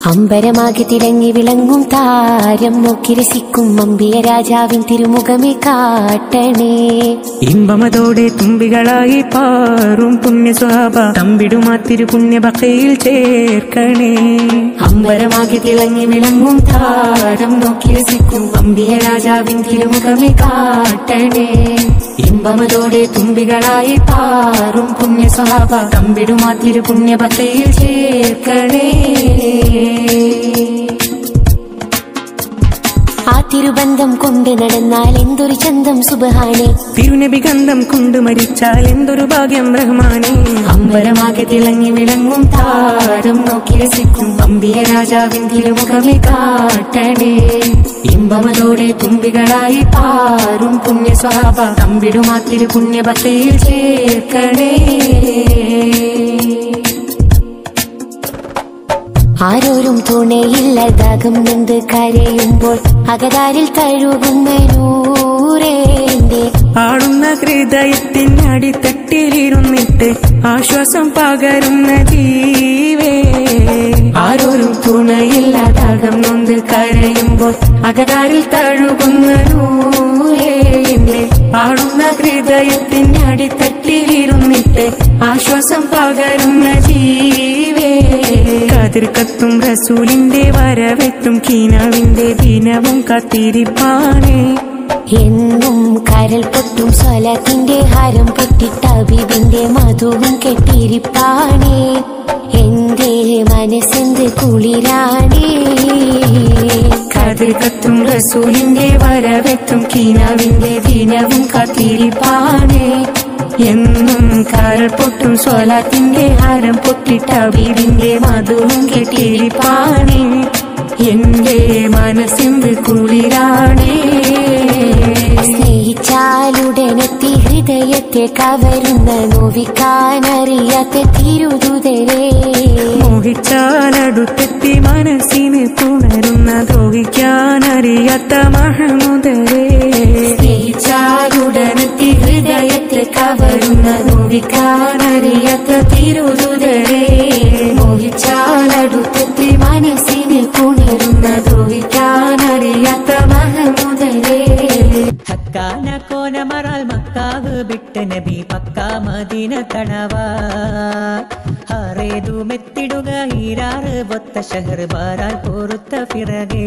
അമ്പരമാകെ തിളങ്ങി വിളങ്ങും താരം നോക്കി രസിക്കും അമ്പിയ രാജാവിൻ തിരുമുഖമേ കാട്ടണേ ഇമ്പമതോടെ തുമ്പികളായി പാറും പുണ്യ സ്വഭാവ തമ്പിടുമാ തിരുപുണ്യ ബക്കയിൽ ചേർക്കണേ അമ്പരമാകെ തിളങ്ങി വിളങ്ങും താരം നോക്കി രസിക്കും അമ്പിയ രാജാവിൻ തിരുമുഖമേ കാട്ടണേ ഇമ്പമതോടെ തുമ്പികളായി പാറും പുണ്യ സ്വഭാവ തമ്പിടുമാ തിരുപുണ്യ ഭക്തയിൽ ചേർക്കണേ ആ തിരുബന്ധം കൊണ്ട് നടന്നാൽ എന്തൊരു ചന്തം സുബഹാനെ തിരുനബി ഗന്ധം കൊണ്ട് മരിച്ചാൽ എന്തൊരു ഭാഗ്യം റഹ്മാനെ അമ്പരമാകെ തിളങ്ങി വിളങ്ങും താരം നോക്കി രസിക്കും അമ്പിയ രാജാവിൻ തിരുമുഖമേ കാട്ടണേ ഇമ്പമതോടെ തുമ്പികളായി പാറും പുണ്യ സ്വാഭ തമ്പിടുമാ തിരു പുണ്യ ഭക്തയിൽ ചേർക്കണേ ആരോരും തുണയില്ലതാകും നന്ദ് കരയുമ്പോൾ അകതാരിൽ തഴുകുന്ന നൂറേന്റെ ആടുന്ന ഹൃദയത്തിൻ അടിത്തട്ടിലിരുന്നിട്ട് ആശ്വാസം പകരുന്ന ജീവേ ആരോരും തുണയില്ലാതാകം നൊന്ത് കരയുമ്പോൾ അകതാരിൽ തഴുകുന്ന നൂറേന്റെ ആടുന്ന ഹൃദയത്തിന്റെ അടിത്തട്ടിലിരുന്നിട്ട് ആശ്വാസം പകരുന്ന ജീവേ കതിർ കത്തും റസൂലിന്റെ വരവെത്തും കീനാവിന്റെ ദിനവും കത്തിരിപ്പാനേ എന്നും കരൽ പൊട്ടും സ്വലത്തിന്റെ ഹാരം പൊട്ടിട്ട അബിബിന്റെ മധുവും കെട്ടിരിപ്പാണേ എന്റെ മനസ്സെന്ത് കുളിരാണേ കതിർ കത്തും റസൂലിന്റെ വരവെത്തും കീനാവിന്റെ ദിനവും കത്തിരിപ്പാനേ എന്നും കരൾ പൊട്ടും സ്വലാത്തിന്റെ ഹാരം പൊട്ടിട്ട വീടിന്റെ മധുവും കെട്ടിരിപ്പാനേ എന്റെ മനസ്സിന്റെ കുളിരാണേ സ്നേഹിച്ചാലുടനെത്തി ഹൃദയത്തെ കവരുന്ന നോവിക്കാനറിയാത്ത തിരുതുതരേ മോഹിച്ചാലടുത്തെത്തി മനസ്സിന് പുണരുന്ന ദ്രോഹിക്കാനറിയാത്ത മഹമുദരേ സ്നേഹിച്ചാലുടനെത്തി ഹൃദയത്തെ കവരുന്ന നോവിക്കാനറിയാത്ത തിരുതുതരേ മോഹിച്ചാലടുത്തെത്തി മനസ്സിന് പുണരുന്ന ദ്രോവിക്കാനറിയാത്ത മഹമുദരേ ഹക്കാന കോനമറാൽ മക്കാവ് വിട്ട് നബി പക്ക മദീന തണവാ ഹറേതു മെത്തിടുക ഈരാറ് ഒത്ത ഷഹർ ബാരാൽ പൊറുത്ത പിറകെ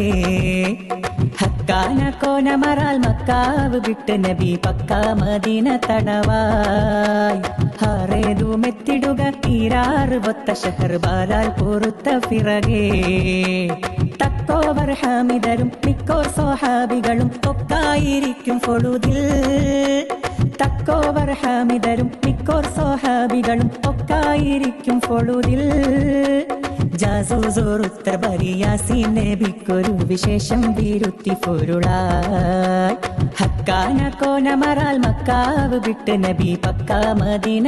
ഹക്കാന കോനമറാൽ മക്കാവ് വിട്ട് നബി പക്ക മദീന തണവായ് ഹറേതു മെത്തിടുക ഈരാറ് ഒത്ത ഷഹർ ബാരാൽ പൊറുത്ത പിറകെ തക്കോവർ ഹാമിദരും മിക്കോർ സ്വഹാബികളും ഒക്കായിരിക്കും പൊഴുതിൽ തക്കോവർ ഹാമിദരും മിക്കോർ സ്വഹാബികളും ഒക്കായിരിക്കും പൊഴുതിൽ ജാസൂസോറുത്തർ ബരിയാസീൻ നബിക്കൊരു വിശേഷം വിരുത്തി പൊരുളായി ഹക്കാന കോനമറാൽ മക്കാവ് വിട്ട് നബി പക്ക മദീന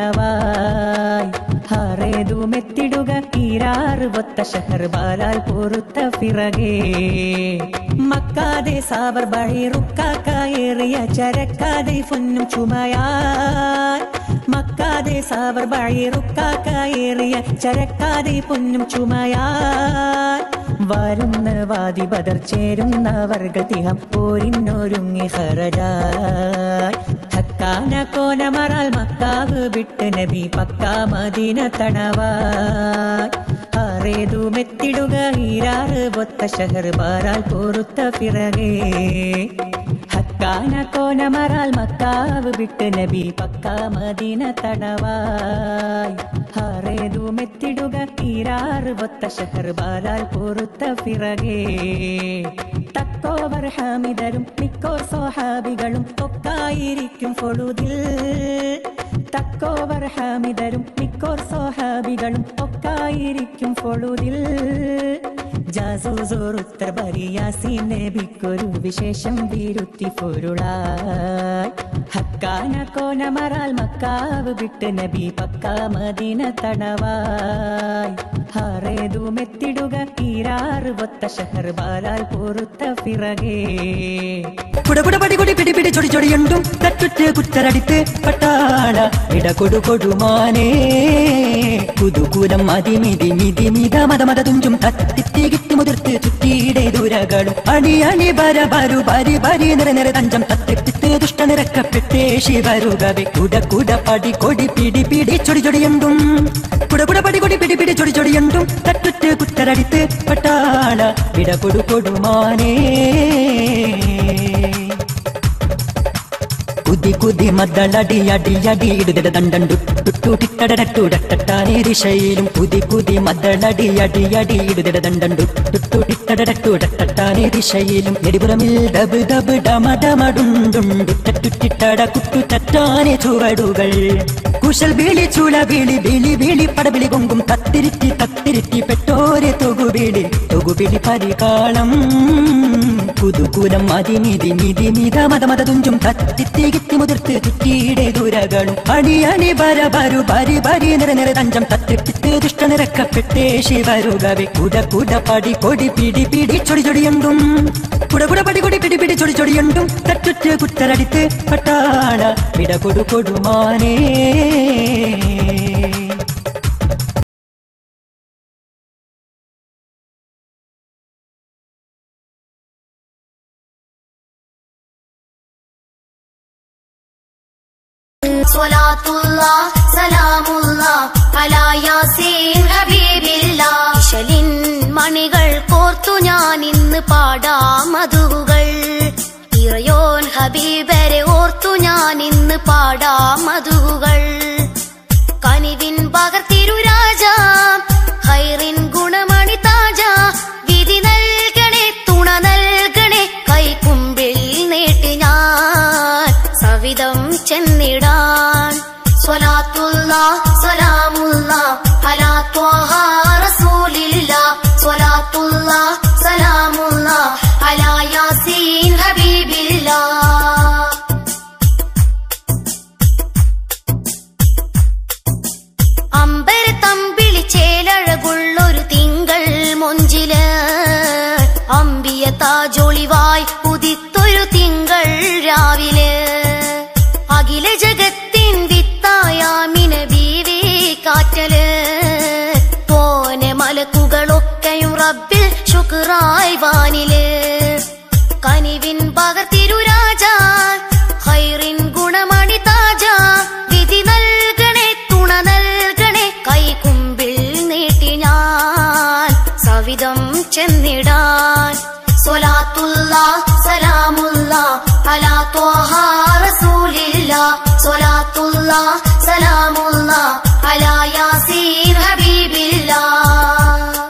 തണവായ് ഹറേതു മെത്തിടുക ഈരാറ് ഒത്ത ഷഹർ ബാലാൽ പൊറുത്ത പിറകെ മക്കാതെ സാബർ ബഹിറുക്കായേറിയ ചരക്കാതെ പൊന്നും ചുമയാൽ മക്കാതെ സാബർ ബഹിറുക്കായേറിയ ചരക്കാതെ പൊന്നും ചുമയാൽ വരുന്ന വാദി ബദർ ചേരുന്ന വർഗതിഹം പോരിന്നൊരുങ്ങി ഹറജായ് ഹക്കാന കോനമറാൽ മക്കാവ് വിട്ട് നബി പക്ക മദീന തണവായ് ആറേതു മെത്തിടുക ഈരാറ് ഒത്ത ഷഹർ ബാരാൽ പൊറുത്ത പിറകെ ഹക്കാന കോനമറാൽ മക്കാവ് വിട്ട് നബി പക്ക മദീന തണവായ് ആറേതു മെത്തിടുക ഈരാറ് ഒത്ത ഷഹർ ബാരാൽ പൊറുത്ത പിറകെ തക്കോവർ ഹാമിദരും മിക്കോർ സ്വഹാബികളും ഒക്കായിരിക്കും പൊഴുതിൽ തക്കോവർ ഹാമിദരും മിക്കോർ സ്വഹാബികളും ഒക്കായിരിക്കും പൊഴുതിൽ ജാസൂസോറുത്തർ ബരിയാസീൻ നബിക്കൊരു വിശേഷം വിരുത്തി പൊരുളായി ഹക്കാന കോനമറാൽ മക്കാവ് വിട്ട് നബി പക്ക മദീന തണവായ് ഹാറേതുമെത്തിടുക ഈരാറ് ഒത്ത ഷഹർ ബാലാൽ പൊറുത്ത പിറകേ കുട കുട പടി കൊടി പിടി പിടി ചൊടി ചൊടിയുണ്ടും തട്ടുറ്റ് കുത്തരടിത്ത് പട്ടാള ഇട കൊടു കൊടുമാനേ പുതുകൂലം മതി മിതി മിതി മിത മത മത തുഞ്ചും തത്തിത്തി കിട്ടി മുതിർത്ത് ചുറ്റിയുടെ ദൂരകളും അണി അണി ബര ബരു ബരി ബരി നിര നിര തഞ്ചം തത്തിത്തിത്ത് ദുഷ്ട നിരക്കപ്പെട്ടേ ശിവരുകവെ കുട കുട പടി കൊടി പിടി പിടി ചൊടി ചൊടിയുണ്ടും കുട കുട പടി കൊടി പിടി പിടി ചൊടി ചൊടിയുണ്ടും തട്ടുറ്റ് കുത്തരടിത്ത് പട്ടാള ഇട കൊടു കൊടുമാനേ കുതി കുതി മദ്ദളടി അടി അടി ഇടുതിട ദണ്ടണ്ടു ടുട്ടുടിട്ടടട്ടുടട്ടാനേ ദിശയിലും കുതി കുതി മദ്ദളടി അടി അടി ഇടുതിട ദണ്ടണ്ടു ടുട്ടുടിട്ടടട്ടുടട്ടാനേ ദിശയിലും എടിപുറമിൽ ഡബ് ഡബ് ഡമ ഡമടുണ്ടുണ്ടു തട്ടുറ്റിട്ടട കുട്ടു തട്ടാനേ ചുവടുകൾ കുശൽ വിളി ചുള വിളി വിളി വിളി പടവിളി കൊങ്കും തത്തിരിറ്റി തത്തിരിറ്റി പെട്ടോരെ തൊകുവിളി തൊകുവിളി പരികാളം പുതുകൂലം മതി നിധി നിധി നിധ മത മത തുഞ്ചും തത്തിത്തി കിത്തി മുതിർത്ത് ചുറ്റിയുടെ ദൂരകളും അണി അണി ബര ബരു ബരി ബരി നിര നിര തഞ്ചം തത്തിപ്പിത്ത് ദുഷ്ട നിരക്കപ്പെട്ടേ ശിവരുകവെ കുട കുട പടി കൊടി പിടി പിടി ചൊടി ചൊടിയുണ്ടും കുട കുട പടി കൊടി പിടി പിടി ചൊടി ചൊടിയുണ്ടും തട്ടുറ്റ് കുത്തരടിത്ത് പട്ടാള വിട കൊടു കൊടുമാനേ സ്വലാത്തുള്ള സലാമുള്ള അലാ യാസീൻ ഹബീബില്ല ഇശലിൻ മണികൾ കോർത്തു ഞാൻ ഇന്ന് പാടാം മധുകൾ ഇറയോൻ ഹബീബരെ ഓർത്തു ഞാൻ ഇന്ന് പാടാം മധുകൾ കനിവിൻ പകർത്തിരു രാജ ഹൈറിൻ ഗുണമണി താജ വിധി നൽകണേ തുണ നൽകണേ കൈക്കുമ്പിൽ നീട്ടി ഞാൻ സവിധം ചെന്നിടാൻ സ്വലാത്തുള്ള സലാമുള്ള അലാ ത്വാഹ റസൂലില്ല സ്വലാത്തുള്ള സലാമുള്ള അലാ യാസീൻ ഹബീബില്ല അമ്പര തമ്പിളി ചേലഴകുള്ളൊരു തിങ്കൾ മൊഞ്ചില് അമ്പിയ താജൊളിവായി ഉദിത്തൊരു തിങ്കൾ രാവിലെ അഖില ജഗത്തിൻ വിത്തായാമിന ബീവി കാറ്റല് തോനെ മലക്കുകളൊക്കെയും റബ്ബിൽ ശുക്രായി വാനില് കനിവിൻ പകർത്തിരു രാജ ഹൈറിൻ ഗുണമണി താജ വിധി നൽകണേ തുണ നൽകണേ കൈകുമ്പിൽ നീട്ടി ഞാൻ സവിധം ചെന്നിടാൻ സ്വലാത്തുള്ള സലാമുള്ള അലാ ത്വാഹ റസൂലില്ല സ്വലാത്തുള്ള സലാമുള്ള അലാ യാസീൻ ഹബീബില്ല